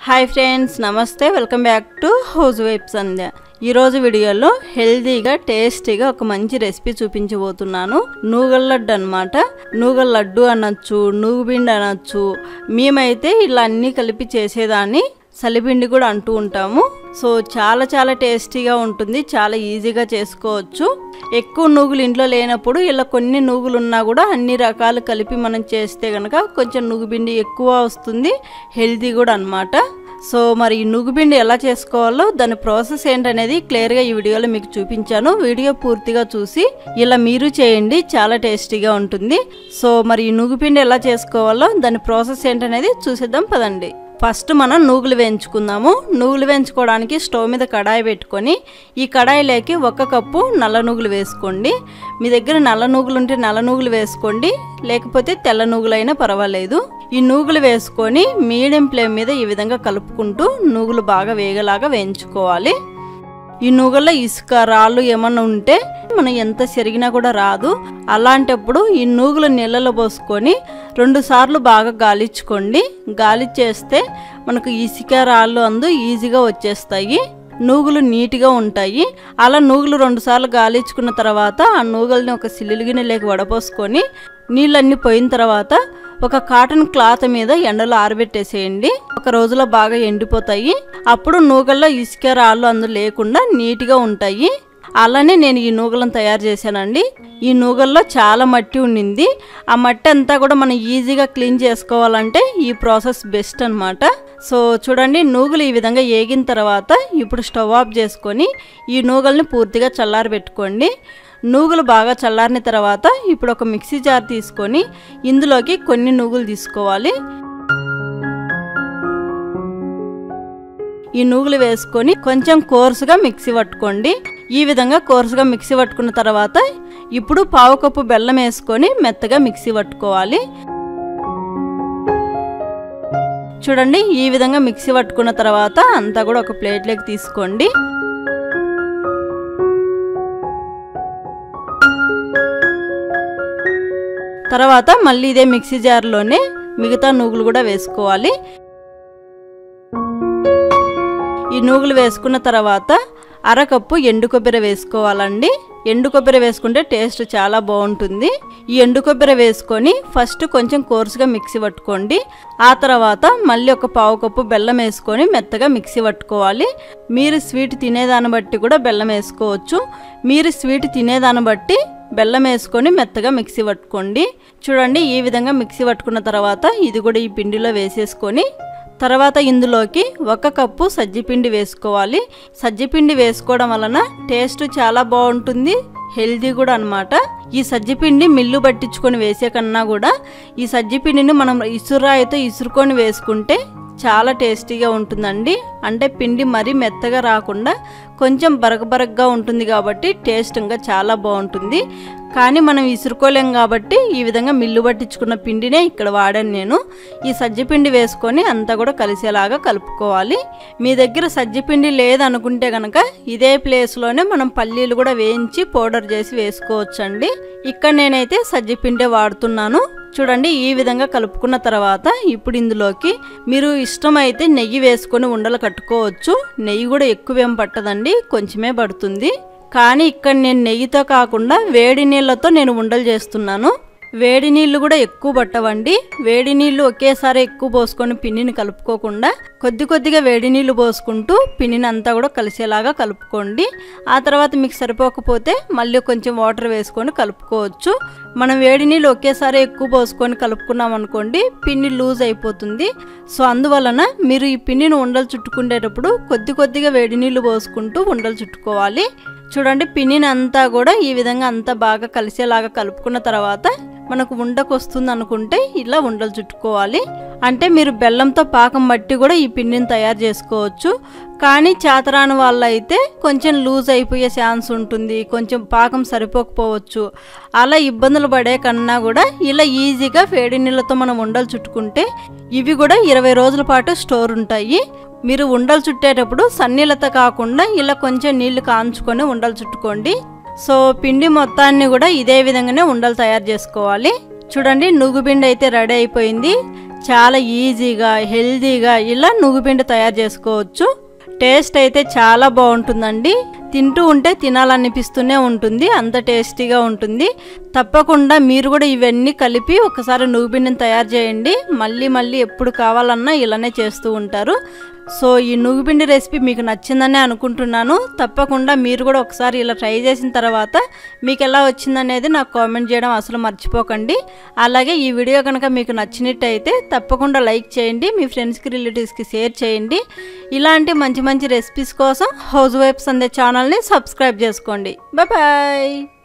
hi friends namaste welcome back to housewife Sandhya ఈరోజు వీడియోలో హెల్తీగా టేస్టీగా ఒక మంచి రెసిపీ చూపించబోతున్నాను నూగల్ లడ్డు అనమాట నూగల్ లడ్డు అనొచ్చు నూగుబిండి అనొచ్చు మేమైతే ఇలా అన్నీ కలిపి చేసేదాన్ని సలిపిండి కూడా అంటూ ఉంటాము సో చాలా చాలా టేస్టీగా ఉంటుంది చాలా ఈజీగా చేసుకోవచ్చు ఎక్కువ నూగులు ఇంట్లో లేనప్పుడు ఇలా కొన్ని నూగులు ఉన్నా కూడా అన్ని రకాలు కలిపి మనం చేస్తే కనుక కొంచెం నుగుబిండి ఎక్కువ వస్తుంది హెల్తీ కూడా అన్నమాట సో మరి ఈ నుగుబిండి ఎలా చేసుకోవాలో దాని ప్రాసెస్ ఏంటనేది క్లియర్గా ఈ వీడియోలో మీకు చూపించాను వీడియో పూర్తిగా చూసి ఇలా మీరు చేయండి చాలా టేస్టీగా ఉంటుంది సో మరి ఈ నుగుపిండి ఎలా చేసుకోవాలో దాని ప్రాసెస్ ఏంటనేది చూసేద్దాం పదండి ఫస్ట్ మనం నూగులు వేయించుకుందాము నూగులు వేయించుకోవడానికి స్టవ్ మీద కడాయి పెట్టుకొని ఈ కడాయిలోకి ఒక కప్పు నల్ల నూగులు వేసుకోండి మీ దగ్గర నల్ల నూగులు ఉంటే నల్ల నూగులు వేసుకోండి లేకపోతే తెల్ల నూగులైనా పర్వాలేదు ఈ నూగులు వేసుకొని మీడియం ఫ్లేమ్ మీద ఈ విధంగా కలుపుకుంటూ నూగులు బాగా వేగలాగా వేయించుకోవాలి ఈ నూగల్లో ఇసుక రాళ్ళు ఏమన్నా ఉంటే మనం ఎంత చెరిగినా కూడా రాదు అలాంటప్పుడు ఈ నూగులు నీళ్ళలో పోసుకొని రెండు సార్లు బాగా గాలించుకోండి గాలిచ్చేస్తే మనకు ఇసుక రాళ్ళు అందు ఈజీగా వచ్చేస్తాయి నూగులు నీట్గా ఉంటాయి అలా నూగులు రెండుసార్లు గాలించుకున్న తర్వాత ఆ నూగుల్ని ఒక సిల్లుగిన్నెలోకి వడపోసుకొని నీళ్ళన్నీ పోయిన తర్వాత ఒక కాటన్ క్లాత్ మీద ఎండలో ఆరబెట్టేసేయండి ఒక రోజులో బాగా ఎండిపోతాయి అప్పుడు నూగల్లో ఇసుక రాళ్ళు అందు లేకుండా నీట్గా ఉంటాయి అలానే నేను ఈ నూగలను తయారు చేశానండి ఈ నూగల్లో చాలా మట్టి ఉండింది ఆ మట్టి అంతా కూడా మనం ఈజీగా క్లీన్ చేసుకోవాలంటే ఈ ప్రాసెస్ బెస్ట్ అనమాట సో చూడండి నూగులు ఈ విధంగా ఏగిన తర్వాత ఇప్పుడు స్టవ్ ఆఫ్ చేసుకొని ఈ నూగల్ని పూర్తిగా చల్లారి పెట్టుకోండి నూగులు బాగా చల్లారిన తర్వాత ఇప్పుడు ఒక మిక్సీ జార్ తీసుకొని ఇందులోకి కొన్ని నూగులు తీసుకోవాలి ఈ నూగులు వేసుకొని కొంచెం కోర్సుగా మిక్సీ పట్టుకోండి ఈ విధంగా కోర్సుగా మిక్సీ పట్టుకున్న తర్వాత ఇప్పుడు పావు కప్పు బెల్లం వేసుకొని మెత్తగా మిక్సీ పట్టుకోవాలి చూడండి ఈ విధంగా మిక్సీ పట్టుకున్న తర్వాత అంతా కూడా ఒక ప్లేట్లోకి తీసుకోండి తర్వాత మళ్ళీ ఇదే మిక్సీ జార్లోనే మిగతా నూగులు కూడా వేసుకోవాలి ఈ నూగులు వేసుకున్న తర్వాత అరకప్పు ఎండు కొబ్బరి వేసుకోవాలండి ఎండు కొబ్బరి వేసుకుంటే టేస్ట్ చాలా బాగుంటుంది ఈ ఎండు కొబ్బరి వేసుకొని ఫస్ట్ కొంచెం కోర్సుగా మిక్సీ పట్టుకోండి ఆ తర్వాత మళ్ళీ ఒక పావు కప్పు బెల్లం వేసుకొని మెత్తగా మిక్సీ పట్టుకోవాలి మీరు స్వీట్ తినేదాన్ని బట్టి కూడా బెల్లం వేసుకోవచ్చు మీరు స్వీట్ తినేదాన్ని బట్టి బెల్లం వేసుకొని మెత్తగా మిక్సీ పట్టుకోండి చూడండి ఈ విధంగా మిక్సీ పట్టుకున్న తర్వాత ఇది కూడా ఈ పిండిలో వేసేసుకొని తర్వాత ఇందులోకి ఒక కప్పు సజ్జిపిండి వేసుకోవాలి సజ్జిపిండి వేసుకోవడం వలన టేస్ట్ చాలా బాగుంటుంది హెల్దీ కూడా అనమాట ఈ సజ్జిపిండి మిల్లు పట్టించుకొని వేసే కన్నా కూడా ఈ సజ్జిపిండిని మనం ఇసురాయితో ఇసురుకొని వేసుకుంటే చాలా టేస్టీగా ఉంటుందండి అంటే పిండి మరీ మెత్తగా రాకుండా కొంచెం బరగబరగ్గా ఉంటుంది కాబట్టి టేస్ట్ ఇంకా చాలా బాగుంటుంది కానీ మనం ఇసురుకోలేం కాబట్టి ఈ విధంగా మిల్లు పట్టించుకున్న పిండినే ఇక్కడ వాడాను నేను ఈ సజ్జిపిండి వేసుకొని అంతా కూడా కలిసేలాగా కలుపుకోవాలి మీ దగ్గర సజ్జిపిండి లేదనుకుంటే కనుక ఇదే ప్లేస్లోనే మనం పల్లీలు కూడా వేయించి పౌడర్ చేసి వేసుకోవచ్చండి ఇక్కడ నేనైతే సజ్జిపిండే వాడుతున్నాను చూడండి ఈ విధంగా కలుపుకున్న తర్వాత ఇప్పుడు ఇందులోకి మీరు ఇష్టమైతే నెయ్యి వేసుకొని ఉండలు కట్టుకోవచ్చు నెయ్యి కూడా ఎక్కువేం పట్టదండి కొంచెమే పడుతుంది కానీ ఇక్కడ నేను నెయ్యితో కాకుండా వేడి నీళ్ళతో నేను ఉండలు చేస్తున్నాను వేడి నీళ్ళు కూడా ఎక్కువ పట్టవండి వేడి నీళ్ళు ఒకేసారి ఎక్కువ పోసుకొని పిండిని కలుపుకోకుండా కొద్ది కొద్దిగా వేడి నీళ్ళు పోసుకుంటూ పిండిని అంతా కూడా కలిసేలాగా కలుపుకోండి ఆ తర్వాత మీకు సరిపోకపోతే మళ్ళీ కొంచెం వాటర్ వేసుకొని కలుపుకోవచ్చు మనం వేడి నీళ్ళు ఒకేసారి ఎక్కువ పోసుకొని కలుపుకున్నాం అనుకోండి పిండి లూజ్ అయిపోతుంది సో అందువలన మీరు ఈ పిండిని ఉండలు చుట్టుకునేటప్పుడు కొద్ది కొద్దిగా వేడి నీళ్ళు పోసుకుంటూ ఉండలు చుట్టుకోవాలి చూడండి పిండిని అంతా కూడా ఈ విధంగా అంతా బాగా కలిసేలాగా కలుపుకున్న తర్వాత మనకు ఉండకు వస్తుంది అనుకుంటే ఇలా ఉండలు చుట్టుకోవాలి అంటే మీరు బెల్లంతో పాకం బట్టి కూడా ఈ పిండిని తయారు చేసుకోవచ్చు కానీ చేతరాని వాళ్ళు అయితే కొంచెం లూజ్ అయిపోయే ఛాన్స్ ఉంటుంది కొంచెం పాకం సరిపోకపోవచ్చు అలా ఇబ్బందులు పడే కన్నా కూడా ఇలా ఈజీగా వేడి నీళ్ళతో మనం ఉండలు చుట్టుకుంటే ఇవి కూడా ఇరవై రోజుల పాటు స్టోర్ ఉంటాయి మీరు ఉండలు చుట్టేటప్పుడు సన్నీళ్ళతో కాకుండా ఇలా కొంచెం నీళ్లు కాంచుకొని ఉండలు చుట్టుకోండి సో పిండి మొత్తాన్ని కూడా ఇదే విధంగానే ఉండలు తయారు చేసుకోవాలి చూడండి నువ్వు పిండి అయితే రెడీ అయిపోయింది చాలా ఈజీగా హెల్తీగా ఇలా నువ్వుపిండి తయారు చేసుకోవచ్చు టేస్ట్ అయితే చాలా బాగుంటుందండి తింటూ ఉంటే తినాలనిపిస్తూనే ఉంటుంది అంత టేస్టీగా ఉంటుంది తప్పకుండా మీరు కూడా ఇవన్నీ కలిపి ఒకసారి నువ్వుపిండిని తయారు చేయండి మళ్ళీ మళ్ళీ ఎప్పుడు కావాలన్నా ఇలానే చేస్తూ ఉంటారు సో ఈ నువ్వుపిండి రెసిపీ మీకు నచ్చిందనే అనుకుంటున్నాను తప్పకుండా మీరు కూడా ఒకసారి ఇలా ట్రై చేసిన తర్వాత మీకు ఎలా వచ్చిందనేది నాకు కామెంట్ చేయడం అసలు మర్చిపోకండి అలాగే ఈ వీడియో కనుక మీకు నచ్చినట్టయితే తప్పకుండా లైక్ చేయండి మీ ఫ్రెండ్స్కి రిలేటివ్స్కి షేర్ చేయండి ఇలాంటి మంచి మంచి రెసిపీస్ కోసం హౌస్ వైఫ్స్ అందే ఛానల్ని సబ్స్క్రైబ్ చేసుకోండి బాయ్